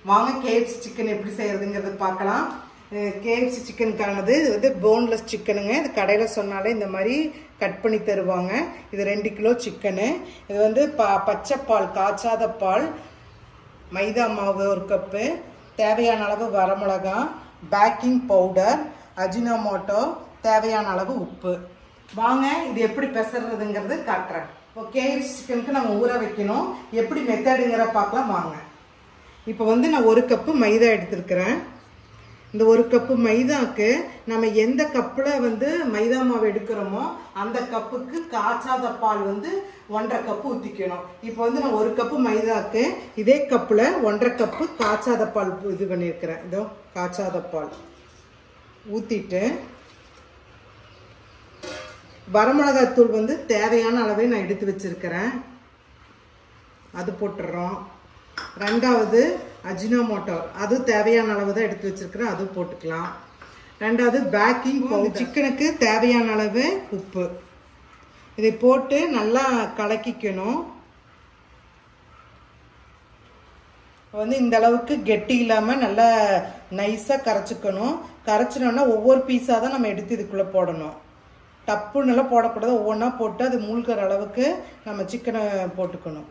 வாங்க KFC chicken எப்படி செய்யறதுங்கிறது பார்க்கலாம் கேஎஃப்சி சிக்கனுக்கானது இது வந்து போன்லெஸ் சிக்கனுங்க இது கடையில் சொன்னாலே இந்த மாதிரி கட் பண்ணி தருவாங்க இது ரெண்டு கிலோ சிக்கனு இது வந்து ப பச்சை பால் காய்ச்சாத பால் மைதா மாவு ஒரு கப்பு தேவையான அளவு வரமிளகா பேக்கிங் பவுடர் அஜினோமோட்டோ தேவையான அளவு உப்பு வாங்க இது எப்படி பெசறதுங்கிறது காட்டுறேன் இப்போ கேஎஃப்சி சிக்கனுக்கு நம்ம ஊற வைக்கணும் எப்படி மெத்தடுங்கிற பார்க்கலாம் வாங்க இப்போ வந்து நான் ஒரு கப்பு மைதா எடுத்திருக்கிறேன் இந்த ஒரு கப்பு மைதாக்கு நம்ம எந்த கப்பில் வந்து மைதா மாவு எடுக்கிறோமோ அந்த கப்புக்கு காய்ச்சாத பால் வந்து ஒன்றரை கப்பு ஊற்றிக்கணும் இப்போ வந்து நான் ஒரு கப்பு மைதாக்கு இதே கப்பில் ஒன்றரை கப்பு காய்ச்சாத பால் இது பண்ணியிருக்கிறேன் இதோ காய்ச்சாத பால் ஊற்றிட்டு வரமிளகாத்தூள் வந்து தேவையான அளவை நான் எடுத்து வச்சிருக்கிறேன் அது போட்டுடுறோம் ரெண்டாவது அஜினோமோட்டோ அது தேவையான அளவு தான் எடுத்து வச்சிருக்கிறேன் அது போட்டுக்கலாம் ரெண்டாவது பேக்கிங் பவுடர் சிக்கனுக்கு தேவையான அளவு உப்பு இதை போட்டு நல்லா கலக்கிக்கணும் வந்து இந்த அளவுக்கு கெட்டி இல்லாமல் நல்லா நைஸாக கரைச்சிக்கணும் கரைச்சினோன்னா ஒவ்வொரு பீஸாக தான் நம்ம எடுத்து இதுக்குள்ளே போடணும் டப்புன்னு எல்லாம் போடக்கூடாது ஒவ்வொன்றா போட்டு அது மூழ்கிற அளவுக்கு நம்ம சிக்கனை போட்டுக்கணும்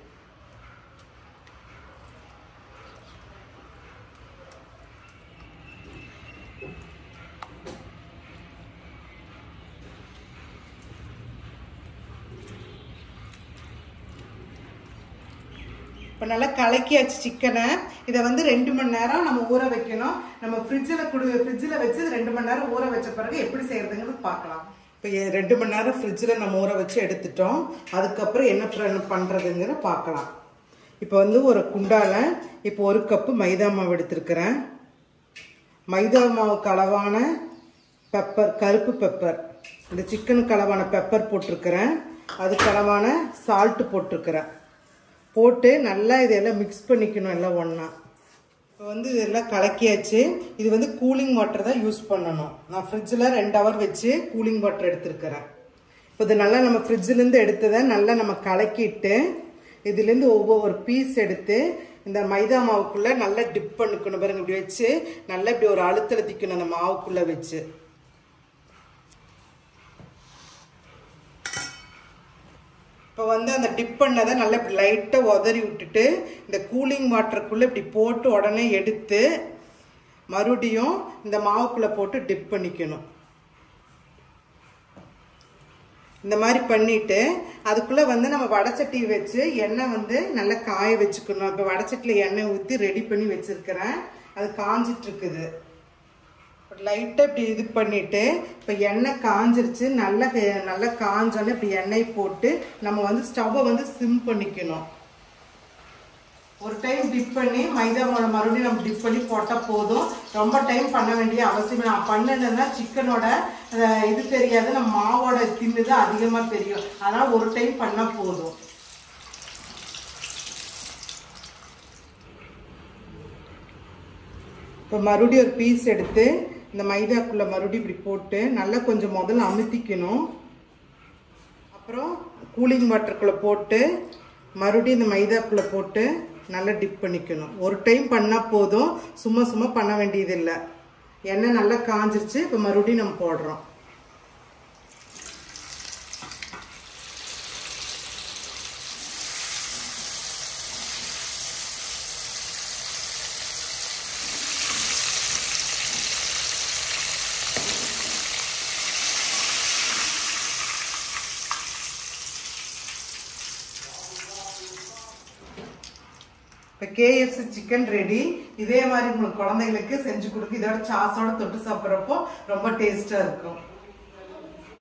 இப்போ நல்லா கலக்கியாச்சு சிக்கனை இதை வந்து ரெண்டு மணி நேரம் நம்ம ஊற வைக்கணும் நம்ம ஃப்ரிட்ஜில் குடு ஃப்ரிட்ஜில் வச்சு ரெண்டு மணி நேரம் ஊற வச்ச பிறகு எப்படி செய்யறதுங்கிறது பார்க்கலாம் இப்போ ரெண்டு மணி நேரம் ஃப்ரிட்ஜில் நம்ம ஊற வச்சு எடுத்துட்டோம் அதுக்கப்புறம் என்ன பண்ணுறதுங்கிற பார்க்கலாம் இப்போ வந்து ஒரு குண்டால இப்போ ஒரு கப்பு மைதா மாவு எடுத்திருக்கிறேன் மைதா மாவுக்கு அளவான பெப்பர் கருப்பு பெப்பர் இந்த சிக்கனுக்கு அளவான பெப்பர் போட்டிருக்கிறேன் அதுக்கு அளவான சால்ட்டு போட்டிருக்கிறேன் போட்டு நல்லா இதெல்லாம் மிக்ஸ் பண்ணிக்கணும் எல்லாம் ஒன்றா இப்போ வந்து இதெல்லாம் கலக்கியாச்சு இது வந்து கூலிங் வாட்டர் தான் யூஸ் பண்ணணும் நான் ஃப்ரிட்ஜில் ரெண்டு ஹவர் வச்சு கூலிங் வாட்டர் எடுத்துருக்கிறேன் இப்போ இது நல்லா நம்ம ஃப்ரிட்ஜிலேருந்து எடுத்ததை நல்லா நம்ம கலக்கிட்டு இதுலேருந்து ஒவ்வொரு பீஸ் எடுத்து இந்த மைதா மாவுக்குள்ளே நல்லா டிப் பண்ணிக்கணும் பாருங்க இப்படி வச்சு நல்லா இப்படி ஒரு அழுத்தல திக்கணும் அந்த மாவுக்குள்ளே வச்சு இப்போ வந்து அந்த டிப் பண்ணதை நல்லா இப்படி லைட்டாக உதறி விட்டுட்டு இந்த கூலிங் வாட்டருக்குள்ளே இப்படி போட்டு உடனே எடுத்து மறுபடியும் இந்த மாவுக்குள்ளே போட்டு டிப் பண்ணிக்கணும் இந்த மாதிரி பண்ணிட்டு அதுக்குள்ளே வந்து நம்ம வடச்சட்டி வச்சு எண்ணெய் வந்து நல்லா காய வச்சுக்கணும் இப்போ வடச்சட்டியில் எண்ணெய் ஊற்றி ரெடி பண்ணி வச்சுருக்கிறேன் அது காஞ்சிட்டு இருக்குது லைட்டாக இப்படி இது பண்ணிவிட்டு இப்போ எண்ணெய் காஞ்சிருச்சு நல்லா நல்லா காஞ்சோன்னே இப்படி எண்ணெய் போட்டு நம்ம வந்து ஸ்டவ்வை வந்து சிம் பண்ணிக்கணும் ஒரு டைம் டிப் பண்ணி மைதா மாவு மறுபடியும் நம்ம டிப் பண்ணி போட்டால் போதும் ரொம்ப டைம் பண்ண வேண்டிய அவசியம் நான் பண்ணணுன்னா சிக்கனோட இது தெரியாது நம்ம மாவோட தின்னு தான் அதிகமாக தெரியும் அதனால் ஒரு டைம் பண்ணால் போதும் இப்போ மறுபடியும் ஒரு பீஸ் எடுத்து இந்த மைதாக்குள்ளே மறுபடியும் இப்படி போட்டு நல்லா கொஞ்சம் முதல்ல அமுத்திக்கணும் அப்புறம் கூலிங் வாட்டருக்குள்ளே போட்டு மறுபடியும் இந்த மைதாக்குள்ளே போட்டு நல்லா டிப் பண்ணிக்கணும் ஒரு டைம் பண்ணால் போதும் சும்மா சும்மா பண்ண வேண்டியதில்லை எண்ணெய் நல்லா காஞ்சிருச்சு இப்போ மறுபடியும் நம்ம போடுறோம் இப்போ கேஎஃப்சி சிக்கன் ரெடி இதே மாதிரி உங்களுக்கு குழந்தைங்களுக்கு செஞ்சு கொடுக்கு இதோட சாஸோட தொட்டு சாப்பிட்றப்போ ரொம்ப டேஸ்ட்டாக இருக்கும்